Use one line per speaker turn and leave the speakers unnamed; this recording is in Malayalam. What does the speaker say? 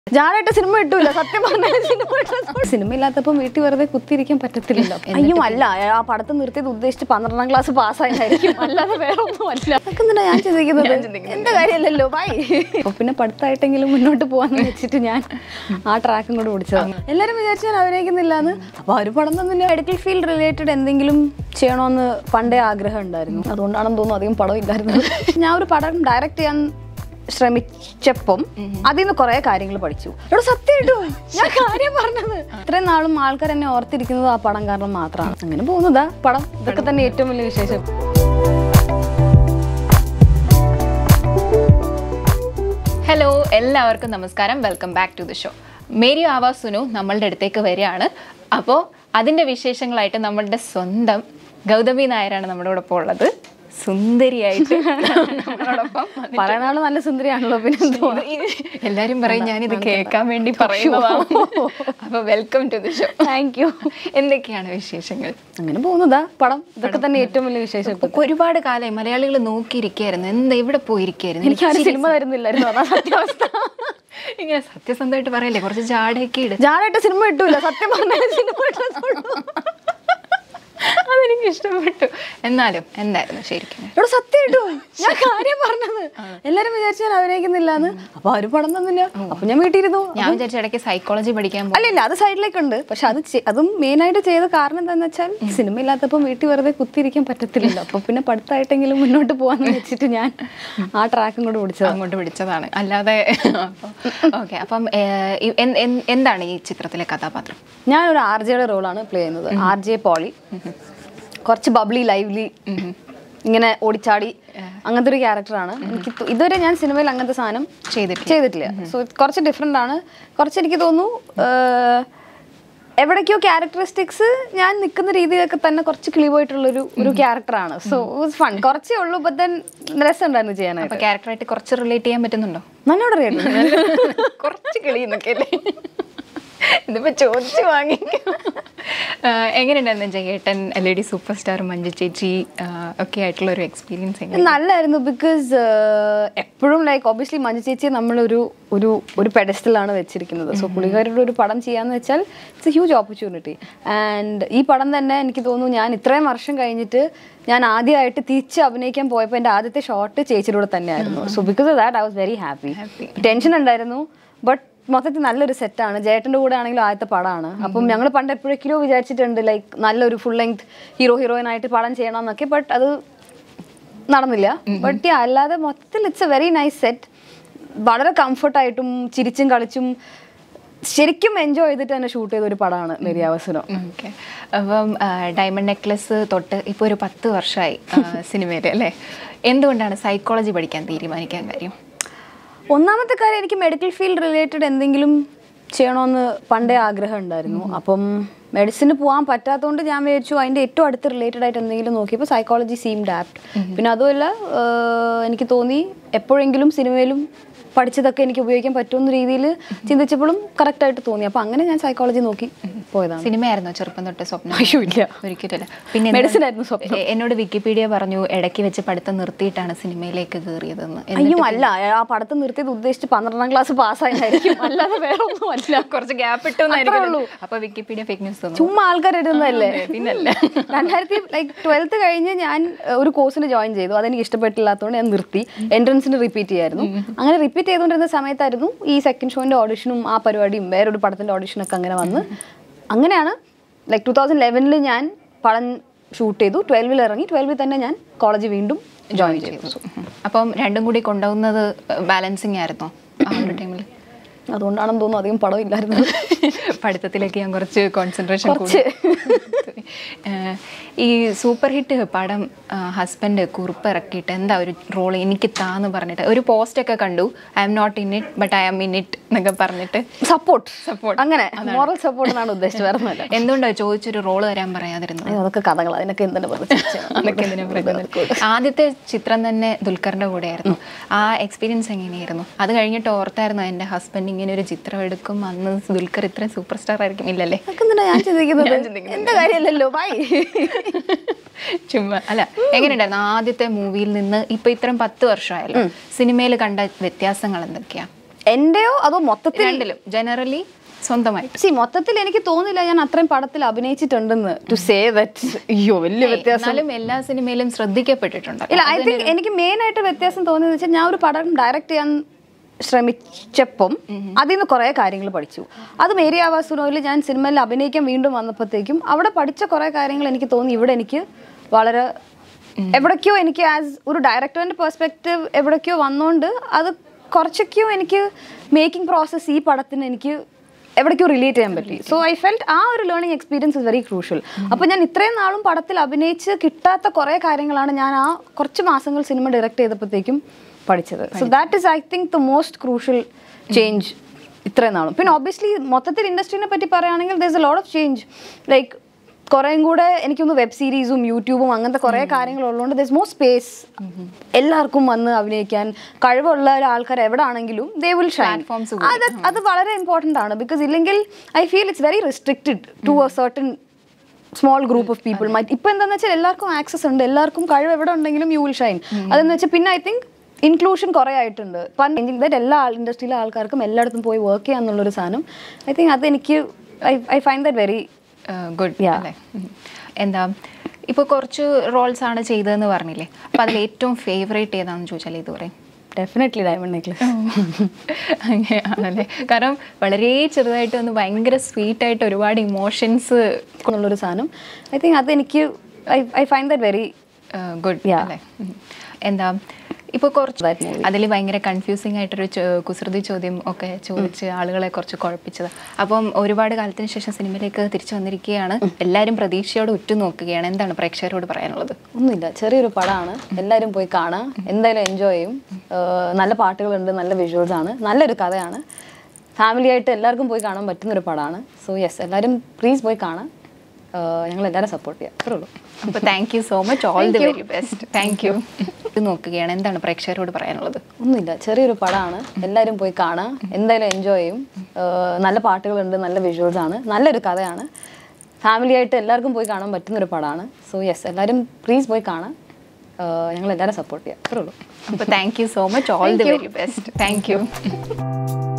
ഞാനായിട്ട് സിനിമ ഇട്ടൂല സത്യം പറഞ്ഞാൽ സിനിമ ഇട്ടപ്പോൾ സിനിമ ഇല്ലാത്തപ്പം വീട്ടിൽ വെറുതെ കുത്തിയിരിക്കാൻ പറ്റത്തില്ലല്ലോ അയ്യോ അല്ല ആ പടത്ത് നിർത്തിയത് ഉദ്ദേശിച്ച് പന്ത്രണ്ടാം ക്ലാസ് പാസ്സായതായിരിക്കും അല്ലാതെ വേറെ ഒന്നും അല്ല അതൊക്കെ എന്തിനാ ഞാൻ ചിന്തിക്കുന്നത് എന്റെ കാര്യമല്ലല്ലോ ബൈ അപ്പൊ പിന്നെ പഠിത്തമായിട്ടെങ്കിലും മുന്നോട്ട് പോവാന്ന് വെച്ചിട്ട് ഞാൻ ആ ട്രാക്കും കൂടെ പിടിച്ചത് എല്ലാരും വിചാരിച്ചു ഞാൻ അഭിനയിക്കുന്നില്ല എന്ന് അപ്പൊ ഒരു പടം തന്നില്ല മെഡിക്കൽ ഫീൽഡ് റിലേറ്റഡ് എന്തെങ്കിലും ചെയ്യണമെന്ന് പണ്ടേ ആഗ്രഹം ഉണ്ടായിരുന്നു അതുകൊണ്ടാണെന്ന് തോന്നുന്നു അധികം പടം ഇല്ലായിരുന്നത് ഞാൻ ഒരു പടം ഡയറക്റ്റ് ചെയ്യാൻ ശ്രമിച്ചപ്പം അതിൽ നിന്ന് കുറെ കാര്യങ്ങൾ പഠിച്ചു ഇവിടെ സത്യമായിട്ടും ഞാൻ കാര്യം പറഞ്ഞത് ഇത്രയും നാളും ആൾക്കാർ എന്നെ ഓർത്തിരിക്കുന്നത് ആ പടം കാരണം മാത്രമാണ് അങ്ങനെ പോകുന്നതാ പടം ഇതൊക്കെ തന്നെ ഏറ്റവും വലിയ വിശേഷം
ഹലോ എല്ലാവർക്കും നമസ്കാരം welcome back to the show Meri Awaz Suno നമ്മളുടെ അടുത്തേക്ക് വരികയാണ് അപ്പോൾ അതിൻ്റെ വിശേഷങ്ങളായിട്ട് നമ്മളുടെ സ്വന്തം ഗൗതമി നായരാണ് നമ്മുടെ ഒപ്പം ഉള്ളത് സുന്ദരിയായിട്ട് നമ്മളോടൊപ്പം വന്നിട്ടുണ്ട്.
പറയുന്ന ആള് നല്ല സുന്ദരിയാണല്ലോ പിന്നെ എന്തോ.
എല്ലാരും പറയും ഞാനിത് കേൾക്കാൻ വേണ്ടി പറയുന്നതാണ് അപ്പൊ welcome to the show
thank you
എന്തൊക്കെയാണ് വിശേഷങ്ങൾ
അങ്ങനെ പോകുന്നതാ പടം ഇതൊക്കെ തന്നെ ഏറ്റവും വലിയ വിശേഷം ഇപ്പൊ.
ഇപ്പൊ ഒരുപാട് കാലമായി മലയാളികൾ നോക്കിയിരിക്കായിരുന്നു എന്താ എവിടെ പോയിരിക്കായിരുന്നു
എനിക്ക് ആരും സിനിമ തരുന്നില്ലായിരുന്നു അതാ സത്യാവസ്ഥ
ഇങ്ങനെ സത്യസന്ധമായിട്ട് പറയല്ലേ കുറച്ച് ജാടയൊക്കെ ഇട്
ഞാനായിട്ട് സിനിമ ഇട്ടൂല സത്യം പറഞ്ഞാൽ സിനിമ ഇട്ടതുള്ളൂ.
അതെനിക്ക് ഇഷ്ടപ്പെട്ടു എന്നാലും എന്തായിരുന്നു ശരിക്കും
ഇവിടെ സത്യമായിട്ടും ഞാൻ കാര്യം പറഞ്ഞത് എല്ലാരും വിചാരിച്ചു ഞാൻ അഭിനയിക്കുന്നില്ല എന്ന് അപ്പൊ ആരും പടം തന്നില്ല അപ്പൊ ഞാൻ വീട്ടിലിരുന്നു
ഞാൻ വിചാരിച്ച ഇടയ്ക്ക് സൈക്കോളജി പഠിക്കാൻ പോകും
അല്ല ഇല്ല അത് സൈഡിലേക്കുണ്ട് പക്ഷെ അത് ചെ- അതും മെയിൻ ആയിട്ട് ചെയ്ത കാരണം എന്താന്ന് വെച്ചാൽ സിനിമ ഇല്ലാത്തപ്പം വീട്ടിൽ വെറുതെ കുത്തിയിരിക്കാൻ പറ്റത്തില്ലല്ലോ അപ്പൊ പിന്നെ പഠിത്തമായിട്ടെങ്കിലും മുന്നോട്ട് പോവാന്ന് വെച്ചിട്ട് ഞാൻ ആ ട്രാക്കും കൂടെ പിടിച്ചത്
അങ്ങോട്ട് പിടിച്ചതാണ് അല്ലാതെ ഓക്കെ അപ്പം ഏഹ്, ഈ- എൻ- എൻ- എന്താണ് ഈ ചിത്രത്തിലെ കഥാപാത്രം
ഞാൻ ഒരു ആർ ജെയുടെ റോളാണ് പ്ലേ ചെയ്യുന്നത് ആർ ജെ പോളി കുറച്ച് ബബ്ലി ലൈവ്ലി ഇങ്ങനെ ഓടിച്ചാടി അങ്ങനത്തെ ഒരു ക്യാരക്ടറാണ് എനിക്ക് തോ- ഇതുവരെ ഞാൻ സിനിമയിൽ അങ്ങനത്തെ സാധനം
ചെയ്തിട്ടില്ല.
ചെയ്തിട്ടില്ല സോ കുറച്ച് ഡിഫറെൻ്റ് ആണ് കുറച്ച് എനിക്ക് തോന്നുന്നു ആഹ്, എവിടേക്കോ ക്യാരക്ടറിസ്റ്റിക്സ് ഞാൻ നിൽക്കുന്ന രീതിയിലൊക്കെ തന്നെ കുറച്ച് കിളിപോയിട്ടുള്ളൊരു ഒരു ക്യാരക്ടറാണ് സോ ഫൺ കുറച്ചേ ഉള്ളൂ ബട്ട് ദെൻ രസമുണ്ടായിരുന്നു ചെയ്യാനായിട്ട്
അപ്പൊ ക്യാരക്ടറായിട്ട് കുറച്ച് റിലേറ്റ് ചെയ്യാൻ പറ്റുന്നുണ്ടോ
നല്ലോണം അറിയായിരുന്നു
കുറച്ച് കിളി എന്നൊക്കെ അല്ലേ ഇതിപ്പോ ചോദിച്ചു വാങ്ങിക്കും എങ്ങനെയുണ്ടായിരുന്നു ജയേട്ടൻ L E D super star Manju ചേച്ചി ആഹ്, ഒക്കെ ആയിട്ടുള്ള ഒരു എക്സ്പീരിയൻസ് എങ്ങനെ
നല്ലായിരുന്നു ബിക്കോസ് എപ്പോഴും ലൈക്ക് ഒബിയസ്ലി മഞ്ജു ചേച്ചിയെ നമ്മളൊരു ഒരു ഒരു പെഡസ്റ്റലാണ് വെച്ചിരിക്കുന്നത് സോ പുള്ളിക്കാരുടെ ഒരു പടം ചെയ്യാന്ന് വെച്ചാൽ it's a huge opportunity and ഈ പടം തന്നെ എനിക്ക് തോന്നുന്നു ഞാൻ ഇത്രയും വർഷം കഴിഞ്ഞിട്ട് ഞാൻ ആദ്യമായിട്ട് തിരിച്ച് അഭിനയിക്കാൻ പോയപ്പോൾ എൻ്റെ ആദ്യത്തെ ഷോട്ട് ചേച്ചിയുടെ കൂടെ തന്നെയായിരുന്നു so because of that I was very happy tension ഉണ്ടായിരുന്നു ബട്ട് മൊത്തത്തിൽ നല്ലൊരു സെറ്റാണ് ജേട്ടൻ്റെ കൂടെ ആണെങ്കിലും ആദ്യത്തെ പടമാണ് അപ്പം ഞങ്ങൾ പണ്ട് എപ്പോഴെങ്കിലും വിചാരിച്ചിട്ടുണ്ട് ലൈക്ക് നല്ലൊരു ഫുൾ ലെങ്ത് ഹീറോ ഹീറോയിൻ ആയിട്ട് പടം ചെയ്യണം എന്നൊക്കെ ബട്ട് അത് നടന്നില്ല ബട്ട് അല്ലാതെ മൊത്തത്തിൽ it's a very nice set വളരെ കംഫർട്ടായിട്ടും ചിരിച്ചും കളിച്ചും ശരിക്കും എൻജോയ് ചെയ്തിട്ട് തന്നെ ഷൂട്ട് ചെയ്ത ഒരു പടമാണ് നെരിയാവസനം
ഓക്കെ അപ്പം ഡയമണ്ട് നെക്ലസ് തൊട്ട് ഇപ്പോൾ ഒരു പത്ത് വർഷമായി സിനിമയിൽ അല്ലേ എന്തുകൊണ്ടാണ് സൈക്കോളജി പഠിക്കാൻ തീരുമാനിക്കാൻ കാര്യം
ഒന്നാമത്തെ കാര്യം എനിക്ക് മെഡിക്കൽ ഫീൽഡ് റിലേറ്റഡ് എന്തെങ്കിലും ചെയ്യണമെന്ന് പണ്ടേ ആഗ്രഹം ഉണ്ടായിരുന്നു അപ്പം മെഡിസിന് പോകാൻ പറ്റാത്തതുകൊണ്ട് ഞാൻ വിചാരിച്ചു അതിൻ്റെ ഏറ്റവും അടുത്ത് റിലേറ്റഡ് ആയിട്ട് എന്തെങ്കിലും നോക്കിയപ്പോൾ സൈക്കോളജി സീംഡ് ആപ്റ്റ് പിന്നെ അതുമല്ല ആഹ്, എനിക്ക് തോന്നി എപ്പോഴെങ്കിലും സിനിമയിലും പഠിച്ചതൊക്കെ എനിക്ക് ഉപയോഗിക്കാൻ പറ്റുമെന്ന രീതിയിൽ ചിന്തിച്ചപ്പോഴും correct ആയിട്ട് തോന്നി അപ്പം അങ്ങനെ ഞാൻ സൈക്കോളജി നോക്കി പോയതാണ്
സിനിമയായിരുന്നോ ചെറുപ്പം തൊട്ട് സ്വപ്നം
അയ്യോ, ഇല്ല.
ഒരിക്കലല്ല പിന്നെ എന്നോട്
Medicine ആയിരുന്നു സ്വപ്നം.
എ- എന്നോട് വിക്കിപീഡിയ പറഞ്ഞു ഇടയ്ക്ക് വെച്ച് പഠിത്തം നിർത്തിയിട്ടാണ് സിനിമയിലേക്ക് കയറിയതെന്ന്
അയ്യോ അല്ല ആ പടത്ത് നിർത്തിയത് ഉദ്ദേശിച്ച് പന്ത്രണ്ടാം ക്ലാസ് പാസ്സായതായിരിക്കും അല്ലാതെ വേറെ ഒന്നും അല്ല
കുറച്ച് ഗ്യാപ്പ് ഇട്ടു
ഉള്ളൂ.
അപ്പൊ വിക്കിപീഡിയ ഫേക്ക് ന്യൂസ് തന്നു
ചുമ്മാ ആൾക്കാർ എഴുതുന്നതല്ലേ
പിന്നല്ല
രണ്ടായിരത്തി ലൈക്ക് ട്വൽത്ത് കഴിഞ്ഞ് ഞാൻ ഏഹ്, ഒരു കോഴ്സിന് ജോയിൻ ചെയ്തു അതെനിക്ക് ഇഷ്ടപ്പെട്ടില്ലാത്തതുകൊണ്ട് ഞാൻ നിർത്തി എൻട്രൻസിന് റിപ്പീറ്റ് ചെയ്യായിരുന്നു അങ്ങനെ റിപ്പീറ്റ് ചെയ്തുകൊണ്ടിരുന്ന സമയത്തായിരുന്നു ഈ സെക്കൻഡ് ഷോന്റെ ഓഡിഷനും ആ പരിപാടിയും വേറൊരു പടത്തിന്റെ ഓഡിഷനും ഒക്കെ അങ്ങനെ വന്ന് അങ്ങനെയാണ് ലൈക്ക് ടൂ തൗസൻഡ് ലെവനിൽ ഞാൻ പടം ഷൂട്ട് ചെയ്തു ട്വൽവിൽ ഇറങ്ങി ട്വൽവിൽ തന്നെ ഞാൻ കോളേജ് വീണ്ടും ജോയിൻ ചെയ്തു
അപ്പം രണ്ടും കൂടി കൊണ്ടുപോകുന്നത് ബാലൻസിങ് ആയിരുന്നോ ആ ഒരു ടൈമിൽ
അതുകൊണ്ടാണെന്ന് തോന്നുന്നു അധികം പടം ഇല്ലായിരുന്നു
പഠിത്തത്തിലേക്ക് ഞാൻ കുറച്ച് കോൺസെൻട്രേഷൻ കൂടി ഏഹ് ഈ സൂപ്പർ ഹിറ്റ് പടം ഹസ്ബൻഡ് കുറിപ്പ് ഇറക്കിയിട്ട് എന്താ ഒരു റോൾ എനിക്ക് താന്ന് പറഞ്ഞിട്ട് ഒരു പോസ്റ്റ് ഒക്കെ കണ്ടു I'm not in it but I'm in it എന്നൊക്കെ പറഞ്ഞിട്ട്
സപ്പോർട്ട്
Support.
അങ്ങനെ മോറൽ സപ്പോർട്ട് എന്നാണ് ഉദ്ദേശിച്ചത് വേറെ ഒന്നുമല്ല
എന്തുകൊണ്ടാണ് ചോദിച്ചൊരു റോൾ തരാൻ പറയാതിരുന്നത്
അയ്യോ, അതൊക്കെ കഥകൾ അതിനൊക്കെ എന്താണ്
അതൊക്കെ എന്തിനാ പറയുന്നത്? ആദ്യത്തെ ചിത്രം തന്നെ ദുൽഖറിന്റെ കൂടെയായിരുന്നു ആ എക്സ്പീരിയൻസ് എങ്ങനെയായിരുന്നു അത് കഴിഞ്ഞിട്ട് ഓർത്തായിരുന്നു എൻ്റെ ഹസ്ബൻഡ് ഇങ്ങനെ ഒരു ചിത്രം എടുക്കും അന്ന് ദുൽഖർ ഇത്രയും സൂപ്പർ സ്റ്റാർ ആയിരിക്കും ഇല്ലല്ലേ
അതൊക്കെ എന്തിനാ ഞാൻ ചിന്തിക്കുന്നത് എന്റെ കാര്യമല്ലല്ലോ ബൈ
ചുമ്മാ അല്ല എങ്ങനെയുണ്ടായിരുന്നു ആദ്യത്തെ മൂവിയിൽ നിന്ന് ഇപ്പൊ ഇത്രയും പത്ത് വർഷമായല്ലോ സിനിമയിൽ കണ്ട വ്യത്യാസങ്ങൾ എന്തൊക്കെയാ
എൻ്റെയോ അതോ മൊത്തത്തിൽ
രണ്ടിലും ജനറലി സ്വന്തമായിട്ട്
സി മൊത്തത്തിൽ എനിക്ക് തോന്നില്ല ഞാൻ അത്രയും പടത്തിൽ അഭിനയിച്ചിട്ടുണ്ടെന്ന് ടു സേ ദറ്റ് അയ്യോ വലിയ വ്യത്യാസം
എന്നാലും എല്ലാ സിനിമയിലും ശ്രദ്ധിക്കപ്പെട്ടിട്ടുണ്ട്
ഇല്ല ഐ തിങ്ക് എനിക്ക് മെയിൻ ആയിട്ട് വ്യത്യാസം തോന്നിയെന്ന് വെച്ചാൽ ഞാൻ ഒരു പടം ഡയറക്റ്റ് ചെയ്യാൻ ശ്രമിച്ചപ്പം അതിൽ നിന്ന് കുറേ കാര്യങ്ങൾ പഠിച്ചു അത് മേരി ആവാസുനോയിൽ ഞാൻ സിനിമയിൽ അഭിനയിക്കാൻ വീണ്ടും വന്നപ്പോഴത്തേക്കും അവിടെ പഠിച്ച കുറേ കാര്യങ്ങൾ എനിക്ക് തോന്നി ഇവിടെ എനിക്ക് വളരെ എവിടേക്കോ എനിക്ക് ആസ് ഒരു ഡയറക്ടറിന്റെ പെർസ്പെക്റ്റീവ് എവിടേക്കോ വന്നുകൊണ്ട് അത് കുറച്ചൊക്കെയോ എനിക്ക് മേക്കിംഗ് പ്രോസസ്സ് ഈ പടത്തിന് എനിക്ക് എവിടേക്കോ റിലേറ്റ് ചെയ്യാൻ പറ്റി സോ ഐ ഫെൽറ്റ് ആ ഒരു learning experience is very crucial അപ്പോൾ ഞാൻ ഇത്രയും നാളും പടത്തിൽ അഭിനയിച്ച് കിട്ടാത്ത കുറേ കാര്യങ്ങളാണ് ഞാൻ ആ കുറച്ച് മാസങ്ങൾ സിനിമ ഡയറക്റ്റ് ചെയ്തപ്പോഴത്തേക്കും പഠിച്ചത് so that is I think the most crucial change ഇത്രയും നാളും പിന്നെ ഒബ്വിയസ്ലി മൊത്തത്തിൽ ഇൻഡസ്ട്രീനെ പറ്റി പറയുകയാണെങ്കിൽ there is a lot of change like കുറേയും കൂടെ എനിക്കൊന്ന് വെബ് സീരീസും യൂട്യൂബും അങ്ങനത്തെ കുറേ കാര്യങ്ങൾ ഉള്ളതുകൊണ്ട് ദർ ഇസ് മോർ സ്പേസ് എല്ലാവർക്കും വന്ന് അഭിനയിക്കാൻ കഴിവുള്ള ആൾക്കാർ എവിടെ ആണെങ്കിലും ദേ വിൽ ഷൈൻ
Platforms
അത് അത് വളരെ ഇമ്പോർട്ടൻ്റ് ആണ് ബിക്കോസ് ഇല്ലെങ്കിൽ I feel it's very restricted to a certain small group of people ഇപ്പൊ എന്താണെന്ന് വെച്ചാൽ എല്ലാവർക്കും ആക്സസ് ഉണ്ട് എല്ലാവർക്കും കഴിവ് എവിടെ ഉണ്ടെങ്കിലും യു വിൽ ഷൈൻ അതെന്ന് വെച്ചാൽ പിന്നെ ഐ തിങ്ക് ഇൻക്ലൂഷൻ കുറേ ആയിട്ടുണ്ട് ഇപ്പം ദാറ്റ് എല്ലാ ഇൻഡസ്ട്രിയിലെ ആൾക്കാർക്കും എല്ലായിടത്തും പോയി വർക്ക് ചെയ്യാന്നുള്ളൊരു സാധനം ഐ തിങ്ക് അത് എനിക്ക് I I find that very
good
Yeah.
അല്ലേ ഉം. എന്താ ഇപ്പോൾ കുറച്ച് റോൾസ് ആണ് ചെയ്തതെന്ന് പറഞ്ഞില്ലേ അപ്പോൾ അതിൽ ഏറ്റവും ഫേവറേറ്റ് ഏതാണെന്ന് ചോദിച്ചാൽ ഇത് പറയും
ഡെഫിനറ്റ്ലി ഡയമണ്ട് നെക്ലസ്
അങ്ങനെയാണല്ലേ കാരണം വളരെ ചെറുതായിട്ട് ഒന്ന് ഭയങ്കര സ്വീറ്റ് ആയിട്ട് ഒരുപാട് ഇമോഷൻസ്
എന്നുള്ളൊരു സാധനം ഐ തിങ്ക് അതെനിക്ക് I I find that very
good
Yeah.
അല്ലേ ഉം. എന്താ ഇപ്പോൾ കുറച്ച്
That movie.
അതിൽ ഭയങ്കര കൺഫ്യൂസിങ് ആയിട്ടൊരു ചോ- കുസൃതി ചോദ്യം ഒക്കെ ചോദിച്ച് ആളുകളെ കുറച്ച് കുഴപ്പിച്ചത് അപ്പം ഒരുപാട് കാലത്തിന് ശേഷം സിനിമയിലേക്ക് തിരിച്ചു വന്നിരിക്കുകയാണ് എല്ലാവരും പ്രതീക്ഷയോടെ ഉറ്റുനോക്കുകയാണ് എന്താണ് പ്രേക്ഷകരോട് പറയാനുള്ളത്
ഒന്നുമില്ല ചെറിയൊരു പടമാണ് എല്ലാവരും പോയി കാണാം എന്തായാലും എൻജോയ് ചെയ്യും ഏഹ് നല്ല പാട്ടുകളുണ്ട് നല്ല വിഷ്വൽസ് ആണ് നല്ലൊരു കഥയാണ് ഫാമിലി ആയിട്ട് എല്ലാവർക്കും പോയി കാണാൻ പറ്റുന്ന ഒരു പടമാണ് സോ യെസ് എല്ലാവരും പ്ലീസ് പോയി കാണാം ഏഹ് ഞങ്ങൾ എല്ലാവരും സപ്പോർട്ട് ചെയ്യാം അത്രേ ഉള്ളൂ
അപ്പോൾ thank you so much all the
Thank you.
Very best thank you ഇത് നോക്കുകയാണ് എന്താണ് പ്രേക്ഷകരോട് പറയാനുള്ളത്
ഒന്നുമില്ല ചെറിയൊരു പടമാണ് എല്ലാവരും പോയി കാണാം എന്തായാലും എൻജോയ് ചെയ്യും ഏഹ് നല്ല പാട്ടുകളുണ്ട് നല്ല വിഷ്വൽസ് ആണ് നല്ലൊരു കഥയാണ് ഫാമിലി ആയിട്ട് എല്ലാവർക്കും പോയി കാണാൻ പറ്റുന്ന ഒരു പടമാണ് സോ യെസ് എല്ലാവരും പ്ലീസ് പോയി കാണാം ഏഹ് ഞങ്ങൾ എല്ലാവരും സപ്പോർട്ട് ചെയ്യാം അത്രേ ഉള്ളൂ
അപ്പോൾ thank you so much all the
Thank you.
Very best thank U